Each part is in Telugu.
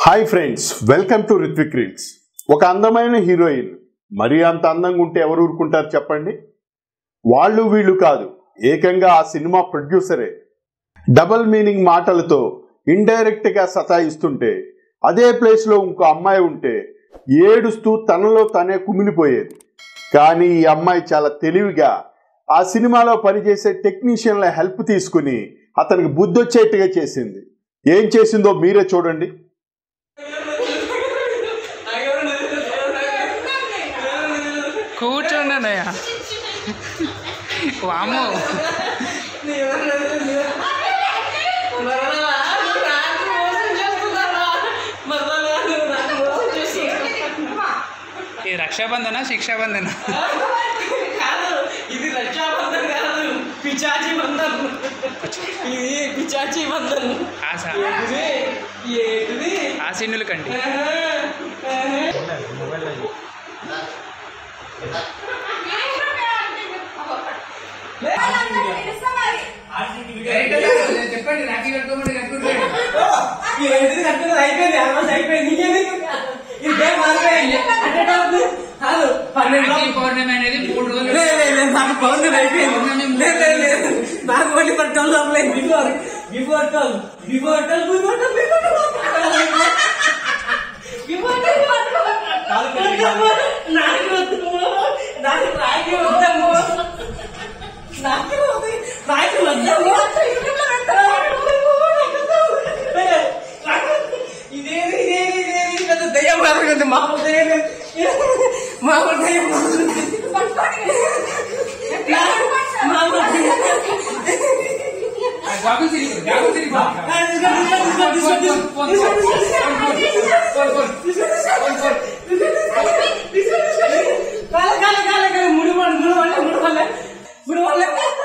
Hi friends welcome to Ritwik reels ఒక అందమైన హీరోయిన్ మరీ అంత అందంగా ఉంటే ఎవరు ఊరుకుంటారు చెప్పండి వాళ్ళు వీళ్ళు కాదు ఏకంగా ఆ సినిమా ప్రొడ్యూసరే డబల్ మీనింగ్ మాటలతో ఇండైరెక్ట్ గా సతాయిస్తుంటే అదే ప్లేస్ లో ఇంకో అమ్మాయి ఉంటే ఏడుస్తూ తనలో తనే కుమిలిపోయేది కానీ ఈ అమ్మాయి చాలా తెలివిగా ఆ సినిమాలో పనిచేసే టెక్నీషియన్ల హెల్ప్ తీసుకుని అతనికి బుద్ధి వచ్చేట్టుగా చేసింది ఏం చేసిందో మీరే చూడండి కూర్చోండి అన్నయ్య వాము ఇది రక్షాబంధన శిక్షాబంధన ఇది రక్షాబంధన్ కాదు పిచాచి బంధన్ ఇది పిచాచి బంధన్ ఆశ ఏంటిది ఏంటిది ఆశీనులు కండి ఏంటిది కట్టుకున్నది అయిపోయింది అడ్వాన్స్ అయిపోయింది ఇంకేంది? ఇది గేమ్ మారిపోయింది అంటే కాదు కాదు పన్నెండు రాఖీ రోజులు పౌర్ణమి అనేది మూడు రోజులు లేదు లేదు లేదు నాకు పౌండ్ అయిపోయింది లేదు లేదు లేదు నాకు ఓన్లీ ఫర్ ట్వెల్వ్ అవ్వలేదు before before twelve before twelve before twelve before నాకు వద్దు నాకు రాగి వద్దాము నాకు వద్దు రాగి వద్దాము ఇదేది ఇదేది ఇదేది పెద్ద దయ్యం కాదు మామూలు దయ్యం మామూలు దయ్యం మామూలు దయ్యం బాబు తిరిగి బాబు తిరిగి కాల కాల కాల కాల ముడి పడు ముడి వల్ల ముడి వల్ల ముడి వల్ల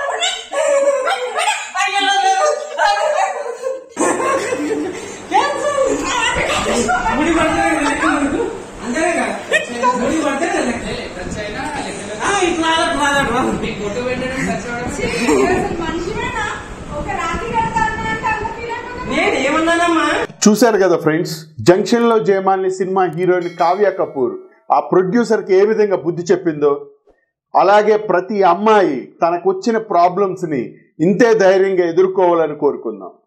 ముడి పడితే లెక్క మనకు అంతేగా ముడి పడితే లెక్క ఆ, ఇట్లా అట్లా అట్లా ఫోటో పెట్టడం టచ్ అవ్వడం మనిషివేనా ఒక రాఖీ కడతాను అంటే అంత ఫీల్ అయిపోతుంది నేను ఏమన్నానమ్మా చూశారు కదా ఫ్రెండ్స్ జంక్షన్ లో జయమాలిని సినిమా హీరోయిన్ కావ్య కపూర్ ఆ ప్రొడ్యూసర్ కి ఏ విధంగా బుద్ధి చెప్పిందో అలాగే ప్రతి అమ్మాయి తనకు వచ్చిన ప్రాబ్లమ్స్ ని ఇంతే ధైర్యంగా ఎదుర్కోవాలని కోరుకుందాం